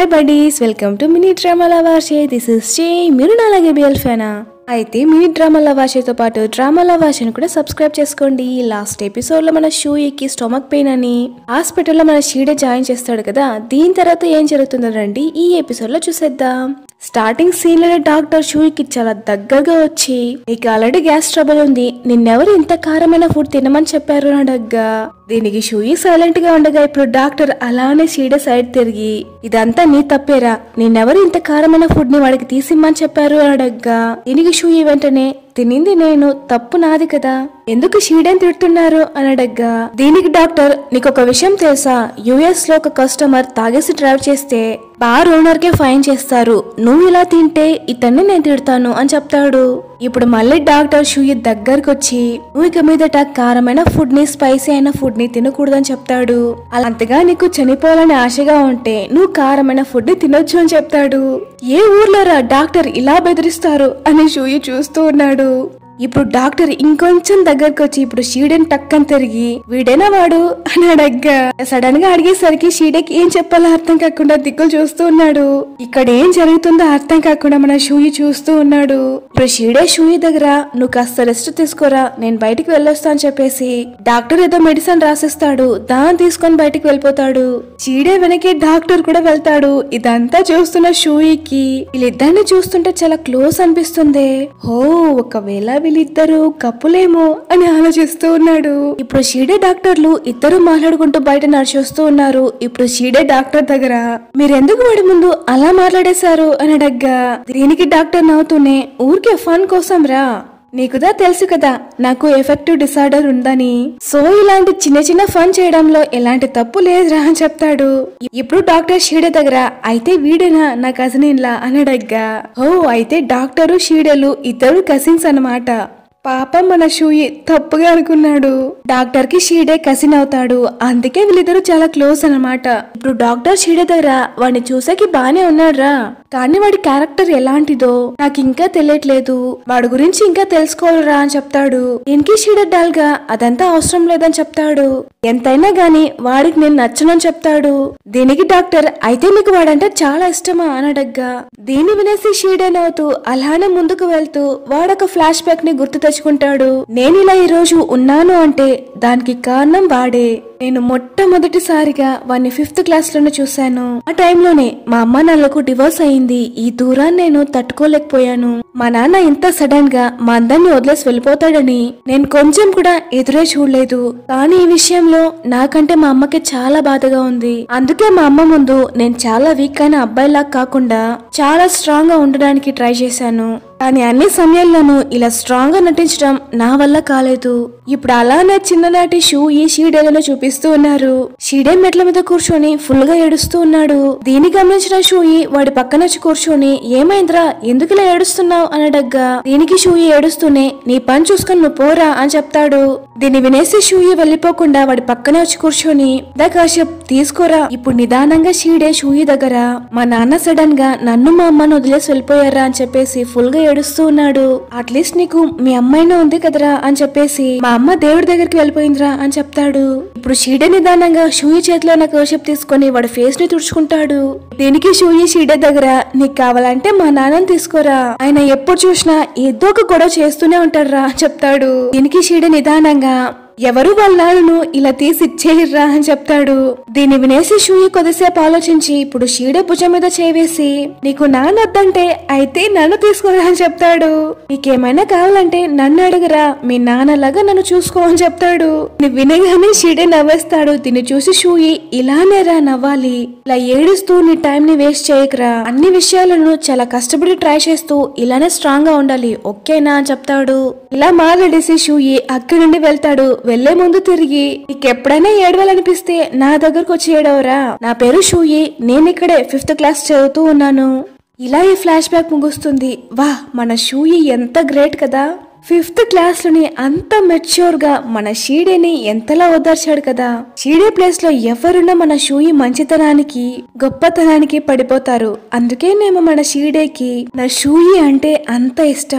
hi buddies welcome to mini డ్రామాల వాషే this is చే మీరు నాలాగే బిఎల్ ఫ్యానా అయితే మినీ డ్రామాల వాషేతో పాటు డ్రామాల వాషని కూడా సబ్స్క్రైబ్ చేసుకోండి లాస్ట్ ఎపిసోడ్ లో మన షూయికి స్టొమక్ పెయిన్ అని హాస్పిటల్లో మన షీడే జాయిన్ చేస్తాడు కదా దీని తర్వాత ఏం జరుగుతుందో రండి ఈ ఎపిసోడ్ లో చూసేద్దాం స్టార్టింగ్ సీన్ లోనే డాక్టర్ షూయికి చాలా దగ్గరగా వచ్చి నీకు ఆల్రెడీ గ్యాస్ ట్రబుల్ ఉంది నిన్నెవరు ఇంత కారమైన ఫుడ్ తినమని చెప్పారు అని అడగ్గా దీనికి షూయి సైలెంట్ గా ఉండగా ఇప్పుడు డాక్టర్ అలానే షీడే సైడ్ తిరిగి ఇదంతా నీ తప్పేరా నిన్నెవరు ఇంత కారమైన ఫుడ్ ని వాడికి తీసిమ్మని చెప్పారు అని అడగ్గా దీనికి షూయి వెంటనే తినింది నేను తప్పు నాది కదా ఎందుకు షీడని తిడుతున్నారు అని అడగ్గా దీనికి డాక్టర్ నీకు ఒక విషయం తెలుసా యుఎస్ లో ఒక కస్టమర్ తాగేసి డ్రైవ్ చేస్తే బార్ ఓనర్ కే ఫైన్ చేస్తారు నువ్వు ఇలా తింటే ఇతన్ని నేను తిడతాను అని చెప్తాడు ఇప్పుడు మళ్ళీ డాక్టర్ షూయి దగ్గరకు వచ్చి నువ్వు ఇక మీదట కారమైన ఫుడ్ ని స్పైసీ అయిన ఫుడ్ ని తినకూడదని చెప్తాడు అలా అంతగా నీకు చనిపోవాలని ఆశగా ఉంటే నువ్వు కారమైన ఫుడ్ ని తినొచ్చు అని చెప్తాడు ఏ ఊర్లోరా డాక్టర్ ఇలా బెదిరిస్తారు అని షూయి చూస్తూ ఉన్నాడు ఇప్పుడు డాక్టర్ ఇంకొంచెం దగ్గరకు వచ్చి ఇప్పుడు షీడెన్ టక్కని తిరిగి వీడేనా వాడు అని అడగ్గా సడన్ గా అడిగేసరికి షీడెకి ఏం చెప్పాలో అర్థం కాకుండా దిక్కులు చూస్తూ ఉన్నాడు ఇక్కడ ఏం జరుగుతుందో అర్థం కాకుండా మన షూయి చూస్తూ ఉన్నాడు ఇప్పుడు షీడే షూయి దగ్గర నువ్వు కాస్త రెస్ట్ తీసుకోరా నేను బయటికి వెళ్ళొస్తా అని చెప్పేసి డాక్టర్ ఏదో మెడిసిన్ రాసిస్తాడు దాన్ని తీసుకొని బయటికి వెళ్ళిపోతాడు షీడే వెనకే డాక్టర్ కూడా వెళ్తాడు ఇదంతా చూస్తున్న షూయికి వీళ్ళిద్దరిని చూస్తుంటే చాలా క్లోజ్ అనిపిస్తుంది హో ఒకవేళ వీళ్ళిద్దరు కప్పులేమో అని ఆలోచిస్తూ ఉన్నాడు ఇప్పుడు షీడే డాక్టర్లు ఇద్దరు మాట్లాడుకుంటూ బయట నడిచొస్తూ ఉన్నారు ఇప్పుడు షీడే డాక్టర్ దగ్గర మీరెందుకు వాడి ముందు అలా మాట్లాడేశారు అని అడగ్గా దీనికి డాక్టర్ నవ్వుతూనే ఊరికే ఫన్ కోసం రా నీకుదా తెలుసు కదా నాకు ఎఫెక్టివ్ డిసార్డర్ ఉందని సో ఇలాంటి చిన్న చిన్న ఫన్ చేయడంలో ఎలాంటి తప్పు లేదురా అని చెప్తాడు ఇప్పుడు డాక్టర్ షీడే దగ్గర అయితే వీడేనా నా కజిన్ ఇన్లా అని అడగ్గా ఓ అయితే డాక్టరు షీడెలు ఇద్దరు కజిన్స్ అన్నమాట పాపం మన షూయి తప్పుగా అనుకున్నాడు డాక్టర్ కి షీడే కసిన్ అవుతాడు అందుకే వీళ్ళిద్దరు చాలా క్లోజ్ అన్నమాట ఇప్పుడు డాక్టర్ షీడే దగ్గర వాడిని చూసాకి బానే ఉన్నాడురా కానీ వాడి క్యారెక్టర్ ఎలాంటిదో నాకు ఇంకా తెలియట్లేదు వాడి గురించి ఇంకా తెలుసుకోవాలరా అని చెప్తాడు దీనికి షీడే డాల్ గా అదంతా అవసరం లేదని చెప్తాడు ఎంతైనా గాని వాడికి నేను నచ్చనని చెప్తాడు దీనికి డాక్టర్ అయితే నీకు వాడంటే చాలా ఇష్టమా అని అడగ్గా దీన్ని వినేసి షీడెన్ అవుతూ అలానే ముందుకు వెళ్తూ వాడొక ఫ్లాష్ బ్యాక్ ని గుర్తు తెచ్చుకుంటాడు నేను ఇలా ఈ రోజు ఉన్నాను అంటే దానికి కారణం వాడే నేను మొట్టమొదటిసారిగా వాడిని ఫిఫ్త్ క్లాస్ లోనే చూశాను ఆ టైంలోనే మా అమ్మ నాన్నలకు డివోర్స్ అయింది ఈ దూరాన్ని నేను తట్టుకోలేకపోయాను మా నాన్న ఇంత సడన్ గా మా అందరిని వదిలేసి వెళ్ళిపోతాడని నేను కొంచెం కూడా ఎదురే చూడలేదు కానీ ఈ విషయంలో నాకంటే మా అమ్మకి చాలా బాధగా ఉంది అందుకే మా అమ్మ ముందు నేను చాలా వీక్ అయిన అబ్బాయిలా కాకుండా చాలా స్ట్రాంగ్ గా ఉండడానికి ట్రై చేశాను కానీ అన్ని సమయాల్లోనూ ఇలా స్ట్రాంగ్ గా నటించడం నా వల్ల కాలేదు ఇప్పుడు అలానే చిన్ననాటి షూ ఈ షీడేలను చూపిస్తూ ఉన్నారు షీడే మెట్ల మీద కూర్చొని ఫుల్ గా ఏడుస్తూ ఉన్నాడు దీన్ని గమనించిన షూయి వాడి పక్కన వచ్చి కూర్చొని ఏమైందిరా ఎందుకు ఇలా ఏడుస్తున్నావు అని అడగ్గా దీనికి షూయి ఏడుస్తూనే నీ పని చూసుకొని నువ్వు పోరా అని చెప్తాడు దీన్ని వినేసి షూయి వెళ్ళిపోకుండా వాడి పక్కనే వచ్చి కూర్చొని దా కాశ్యప్ తీసుకోరా ఇప్పుడు నిదానంగా షీడే షూయి దగ్గర మా నాన్న సడన్ గా నన్ను మా అమ్మను వదిలేసి వెళ్ళిపోయారా అని చెప్పేసి ఫుల్ గా ఏడుస్తూ ఉన్నాడు అట్లీస్ట్ నీకు మీ అమ్మాయినా ఉంది కదరా అని చెప్పేసి మా అమ్మ దేవుడి దగ్గరికి వెళ్ళిపోయిందిరా అని చెప్తాడు ఇప్పుడు షీడే నిదానంగా షూయి చేతిలో ఉన్న కౌషప్ తీసుకొని వాడి ఫేస్ ని తుడుచుకుంటాడు దీనికి షూయి షీడే దగ్గర నీకు కావాలంటే మా నాన్నని తీసుకోరా ఆయన ఎప్పుడు చూసినా ఏదో ఒక గొడవ చేస్తూనే ఉంటాడురా అని చెప్తాడు దీనికి షీడే నిదానంగా ఎవరు వాళ్ళ నాన్నను ఇలా తీసి ఇచ్చేయర్రా అని చెప్తాడు దీన్ని వినేసి షూయి కొద్దిసేపు ఆలోచించి ఇప్పుడు షీడే భుజం మీద చేవేసి నీకు నాన్న వద్దంటే అయితే నన్ను తీసుకురా అని చెప్తాడు నీకేమైనా కావాలంటే నన్ను అడుగురా మీ నాన్నలాగా నన్ను చూసుకో అని చెప్తాడు నీ వినగానే షీడే నవ్వేస్తాడు దీన్ని చూసి షూయి ఇలానే రా నవ్వాలి ఇలా ఏడుస్తూ నీ టైం ని వేస్ట్ చేయకరా అన్ని విషయాలను చాలా కష్టపడి ట్రై చేస్తూ ఇలానే స్ట్రాంగ్ గా ఉండాలి ఓకేనా అని చెప్తాడు ఇలా మాట్లాడేసి షూయి అక్కడి నుండి వెళ్తాడు వెళ్లే ముందు తిరిగి నీకెప్పుడైనా ఏడవాలనిపిస్తే నా దగ్గరకు వచ్చి ఏడవరా నా పేరు షూయి నేను ఇక్కడే ఫిఫ్త్ క్లాస్ చదువుతూ ఉన్నాను ఇలా ఈ ఫ్లాష్ బ్యాక్ ముగుస్తుంది వా మన షూయి ఎంత గ్రేట్ కదా ఫిఫ్త్ క్లాస్ లోని అంత మెచ్యూర్ గా మన షీడేని ఎంతలా ఓదార్చాడు కదా షీడే ప్లేస్ లో ఎవరున్నా మన షూయి మంచితనానికి గొప్పతనానికి పడిపోతారు అందుకేనేమో మన షీడేకి నా షూయి అంటే అంత ఇష్టం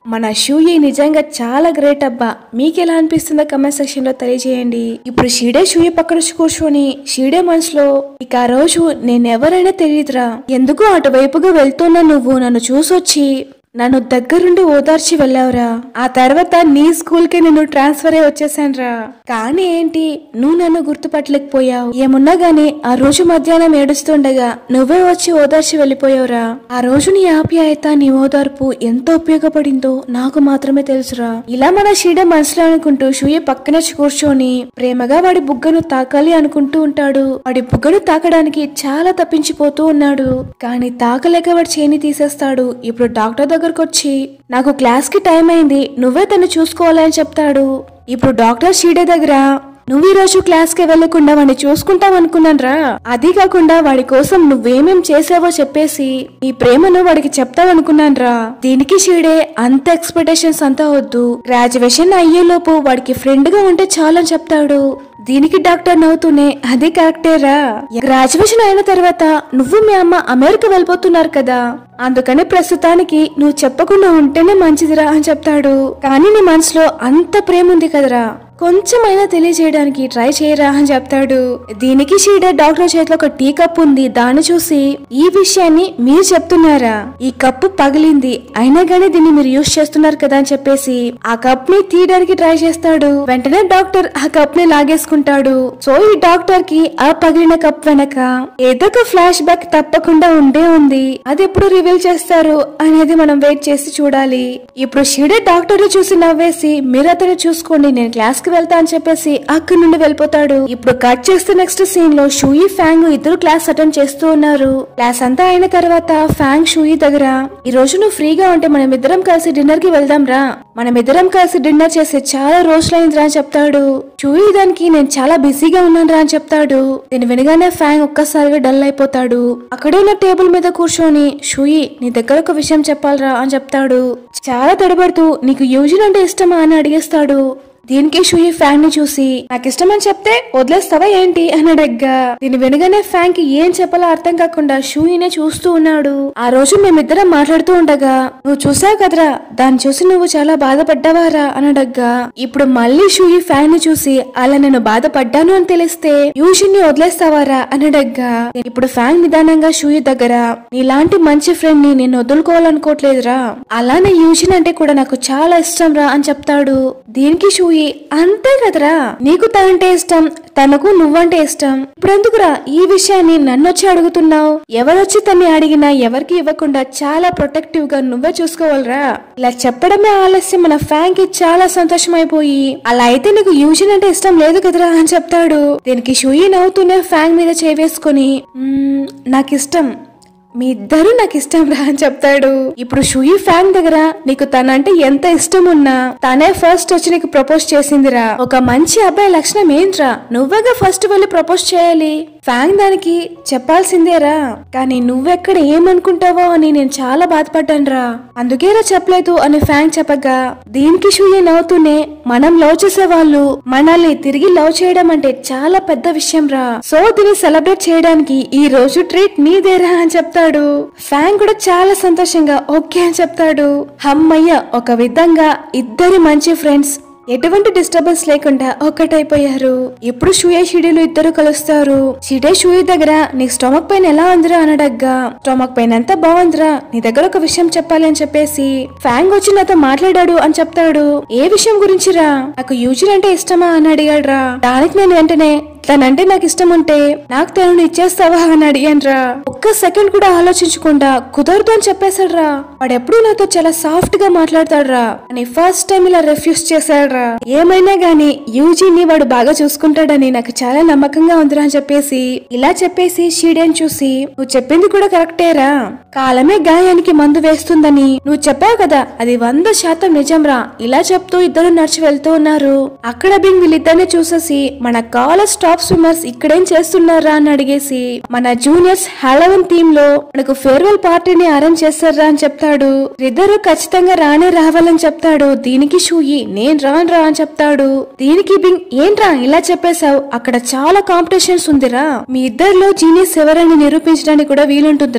మన షూయి నిజంగా చాలా గ్రేట్ అబ్బా మీకు ఎలా అనిపిస్తుందో కమెంట్ సెక్షన్ లో తెలియజేయండి ఇప్పుడు షీడే షూయి పక్కన వచ్చి కూర్చొని షీడే మనసులో ఇక ఆ రోజు నేనెవరైనా తెలియదురా ఎందుకు అటువైపుగా వెళ్తున్నా నువ్వు నన్ను చూసొచ్చి నన్ను దగ్గరుండి ఓదార్చి వెళ్ళావురా ఆ తర్వాత నీ స్కూల్ కి నేను ట్రాన్స్ఫర్ అయి వచ్చేసానురా కానీ ఏంటి నువ్వు నన్ను గుర్తుపట్టలేకపోయావు ఏమున్నా గానీ ఆ రోజు మధ్యాహ్నం ఏడుస్తుండగా నువ్వే వచ్చి ఓదార్చి వెళ్ళిపోయావురా ఆ రోజు నీ ఆప్యాయత నీ ఓదార్పు ఎంత ఉపయోగపడిందో నాకు మాత్రమే తెలుసురా ఇలా మన షీడ మనసులో అనుకుంటూ షూయ పక్కనొచ్చి కూర్చొని ప్రేమగా వాడి బుగ్గను తాకాలి అనుకుంటూ ఉంటాడు వాడి బుగ్గను తాకడానికి చాలా తప్పించిపోతూ ఉన్నాడు కానీ తాకలేక వాడి చేని తీసేస్తాడు ఇప్పుడు డాక్టర్ దగ్గరకు వచ్చి నాకు క్లాస్ కి టైం అయింది నువ్వే తను చూసుకోవాలని చెప్తాడు ఇప్పుడు డాక్టర్ షీడే దగ్గర నువ్వు ఈ రోజు క్లాస్ కి వెళ్లకుండా వాడిని చూసుకుంటావు అనుకున్నాను అది కాకుండా వాడి కోసం నువ్వేమేం చేసావో చెప్పేసి ఈ ప్రేమను వాడికి చెప్తావు అనుకున్నాను దీనికి షీడే అంత ఎక్స్పెక్టేషన్స్ అంతా వద్దు గ్రాడ్యుయేషన్ అయ్యేలోపు వాడికి ఫ్రెండ్ గా ఉంటే చాలని చెప్తాడు దీనికి డాక్టర్ నవ్వుతూనే అది కరెక్టేరా గ్రాడ్యుయేషన్ అయిన తర్వాత నువ్వు మీ అమ్మ అమెరికా వెళ్ళిపోతున్నారు కదా అందుకని ప్రస్తుతానికి నువ్వు చెప్పకుండా ఉంటేనే మంచిదిరా అని చెప్తాడు కానీ నీ మనసులో అంత ప్రేమ ఉంది కదరా కొంచెమైనా తెలియజేయడానికి ట్రై చేయరా అని చెప్తాడు దీనికి షీడే డాక్టర్ చేతిలో ఒక టీ కప్ ఉంది దాన్ని చూసి ఈ విషయాన్ని మీరు చెప్తున్నారా ఈ కప్పు పగిలింది అయినా గానీ దీన్ని మీరు యూజ్ చేస్తున్నారు కదా అని చెప్పేసి ఆ కప్ ని తీయడానికి ట్రై చేస్తాడు వెంటనే డాక్టర్ ఆ కప్ ని లాగేసుకుంటాడు సో ఈ డాక్టర్ కి ఆ పగిలిన కప్ వెనక ఏదో ఒక ఫ్లాష్ బ్యాక్ తప్పకుండా ఉండే ఉంది అది ఎప్పుడు రివీల్ చేస్తారు అనేది మనం వెయిట్ చేసి చూడాలి ఇప్పుడు షీడే డాక్టర్ చూసి నవ్వేసి మీరు అతను చూసుకోండి నేను క్లాస్ కి వెళ్తా అని చెప్పేసి అక్కడి నుండి వెళ్ళిపోతాడు ఇప్పుడు కట్ చేస్తే నెక్స్ట్ సీన్ లో షూయి ఫ్యాంగ్ ఇద్దరు క్లాస్ అటెండ్ చేస్తూ ఉన్నారు క్లాస్ అంతా అయిన తర్వాత ఫ్యాంగ్ షూయి దగ్గర ఈ రోజు నువ్వు ఫ్రీగా ఉంటే మనం ఇద్దరం కలిసి డిన్నర్ కి వెళ్దాం రా మనం ఇద్దరం కలిసి డిన్నర్ చేసి చాలా రోజులైందిరా అని చెప్తాడు షూయి దానికి నేను చాలా బిజీగా ఉన్నాను రా అని చెప్తాడు నేను వినగానే ఫ్యాంగ్ ఒక్కసారిగా డల్ అయిపోతాడు అక్కడే ఉన్న టేబుల్ మీద కూర్చొని షూయి నీ దగ్గర ఒక విషయం చెప్పాలరా అని చెప్తాడు చాలా తడబడుతూ నీకు యూజిన్ అంటే ఇష్టమా అని అడిగేస్తాడు దీనికి షూయి ఫ్యాన్ ని చూసి నాకు ఇష్టమని చెప్తే వదిలేస్తావా ఏంటి అని అడగ్గా దీన్ని వినగానే ఫ్యాన్ కి ఏం చెప్పాలో అర్థం కాకుండా షూయినే చూస్తూ ఉన్నాడు ఆ రోజు మేమిద్దరం మాట్లాడుతూ ఉండగా నువ్వు చూసావు కదరా దాన్ని చూసి నువ్వు చాలా బాధపడ్డావారా అని అడగ్గా ఇప్పుడు మళ్ళీ షూయి ఫ్యాన్ ని చూసి అలా నేను బాధపడ్డాను అని తెలిస్తే యూజిన్ ని వదిలేస్తావారా అని అడగ్గా ఇప్పుడు ఫ్యాన్ నిదానంగా షూయి దగ్గర నీలాంటి మంచి ఫ్రెండ్ ని నేను వదులుకోవాలనుకోవట్లేదురా అలానే యూజిన్ అంటే కూడా నాకు చాలా ఇష్టం రా అని చెప్తాడు దీనికి షూయి అంతే కదరా నీకు తనంటే ఇష్టం తనకు నువ్వంటే ఇష్టం ఇప్పుడెందుకురా ఈ విషయాన్ని నన్నొచ్చి అడుగుతున్నావు ఎవరొచ్చి తన్ని అడిగినా ఎవరికి ఇవ్వకుండా చాలా ప్రొటెక్టివ్ గా నువ్వే చూసుకోవాలరా ఇలా చెప్పడమే ఆలస్యం మన ఫ్యాన్ కి చాలా సంతోషం అయిపోయి అలా అయితే నీకు యూజిన్ అంటే ఇష్టం లేదు కదరా అని చెప్తాడు దీనికి షూయి నవ్వుతూనే ఫ్యాన్ మీద చేవేసుకుని "మ్మ్, నాకు ఇష్టం మీ ఇద్దరు నాకు ఇష్టం రా అని చెప్తాడు ఇప్పుడు షూయి ఫ్యాన్ దగ్గర నీకు తనంటే ఎంత ఇష్టం ఉన్నా తనే ఫస్ట్ వచ్చి నీకు ప్రపోజ్ చేసిందిరా ఒక మంచి అబ్బాయి లక్షణం ఏంట్రా నువ్వేగా ఫస్ట్ వెళ్ళి ప్రపోజ్ చేయాలి ఫ్యాన్ దానికి చెప్పాల్సిందేరా కానీ నువ్వెక్కడ ఏమనుకుంటావో అని నేను చాలా బాధపడ్డాను రా అందుకేరా చెప్పలేదు అని ఫ్యాన్ చెప్పగా దీనికి షూయి నవ్వుతూనే మనం లవ్ చేసే వాళ్ళు మనల్ని తిరిగి లవ్ చేయడం అంటే చాలా పెద్ద విషయం రా సో దీన్ని సెలబ్రేట్ చేయడానికి ఈ రోజు ట్రీట్ నీదేరా అని చెప్తాడు ఫ్యాన్ కూడా చాలా సంతోషంగా ఓకే అని చెప్తాడు హమ్మయ్య ఒక విధంగా ఇద్దరి మంచి ఫ్రెండ్స్ ఎటువంటి డిస్టర్బెన్స్ లేకుండా ఒక్కటైపోయారు ఇప్పుడు షూయ షిడీలు ఇద్దరు కలుస్తారు షిడే షూయ దగ్గర నీ స్టొమక్ పెయిన్ ఎలా ఉందిరా అని అడగ్గా స్టొమక్ పెయిన్ అంతా బాగుందిరా నీ దగ్గర ఒక విషయం చెప్పాలి అని చెప్పేసి ఫ్యాంగ్ వచ్చి నాతో మాట్లాడాడు అని చెప్తాడు ఏ విషయం గురించిరా నాకు యూజువల్ అంటే ఇష్టమా అని అడిగాడు రా దానికి నేను వెంటనే తనంటే నాకు ఇష్టం ఉంటే నాకు తనని ఇచ్చేస్తావా అని అడిగానురా ఒక్క సెకండ్ కూడా ఆలోచించకుండా కుదరదు అని చెప్పేశాడ్రా వాడెప్పుడు నాతో చాలా సాఫ్ట్ గా మాట్లాడతాడురా అని ఫస్ట్ టైం ఇలా రిఫ్యూజ్ చేశాడురా ఏమైనా గానీ యూజీని వాడు బాగా చూసుకుంటాడని నాకు చాలా నమ్మకంగా ఉందిరా అని చెప్పేసి ఇలా చెప్పేసి షీడేని చూసి నువ్వు చెప్పింది కూడా కరెక్టేరా కాలమే గాయానికి మందు వేస్తుందని నువ్వు చెప్పావు కదా అది వంద శాతం నిజంరా ఇలా చెప్తూ ఇద్దరు నడిచి వెళ్తూ ఉన్నారు అక్కడ బింగ్ వీళ్ళిద్దరిని చూసేసి మన కాలేజ్ టాప్ స్విమ్మర్స్ ఇక్కడేం చేస్తున్నారా అని అడిగేసి మన జూనియర్స్ హాలవన్ థీమ్ లో మనకు ఫేర్వెల్ పార్టీని అరేంజ్ చేస్తారా అని చెప్తాడు ఇద్దరు ఖచ్చితంగా రానే రావాలని చెప్తాడు దీనికి షూయి నేను రాను రా అని చెప్తాడు దీనికి బింగ్ ఏంట్రా ఇలా చెప్పేశావు అక్కడ చాలా కాంపిటీషన్స్ ఉందిరా మీ ఇద్దరిలో జీనియస్ ఎవరని నిరూపించడానికి కూడా వీలుంటుందిరా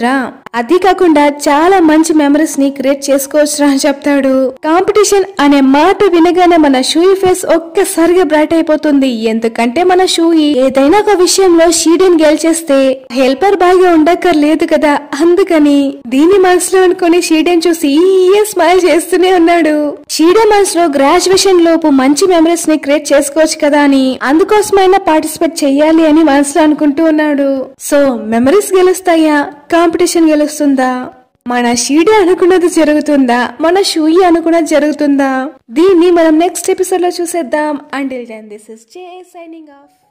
అది కాకుండా చాలా మంచి మెమరీస్ ని క్రియేట్ చేసుకోవచ్చు అని చెప్తాడు కాంపిటీషన్ అనే మాట వినగానే మన షూయి ఫేస్ ఒక్కసారిగా బ్రైట్ అయిపోతుంది ఎందుకంటే మన షూయి ఏదైనా ఒక విషయంలో షీడెన్ గెలిచేస్తే హెల్పర్ బాగా ఉండక్కర్లేదు కదా అందుకని దీని మనసులో అనుకుని షీడెన్ చూసి ఈ స్మైల్ చేస్తూనే ఉన్నాడు షీడెన్ మనసులో గ్రాడ్యుయేషన్ లోపు మంచి మెమరీస్ ని క్రియేట్ చేసుకోవచ్చు కదా అని అందుకోసమైనా పార్టిసిపేట్ చెయ్యాలి అని మనసులో అనుకుంటూ ఉన్నాడు సో మెమరీస్ గెలుస్తాయా కాంపిటీషన్ గెలుస్తుందా మన షీడే అనుకున్నది జరుగుతుందా మన షూయి అనుకున్నది జరుగుతుందా దీన్ని మనం నెక్స్ట్ ఎపిసోడ్ లో చూసేద్దాం until then this is J signing of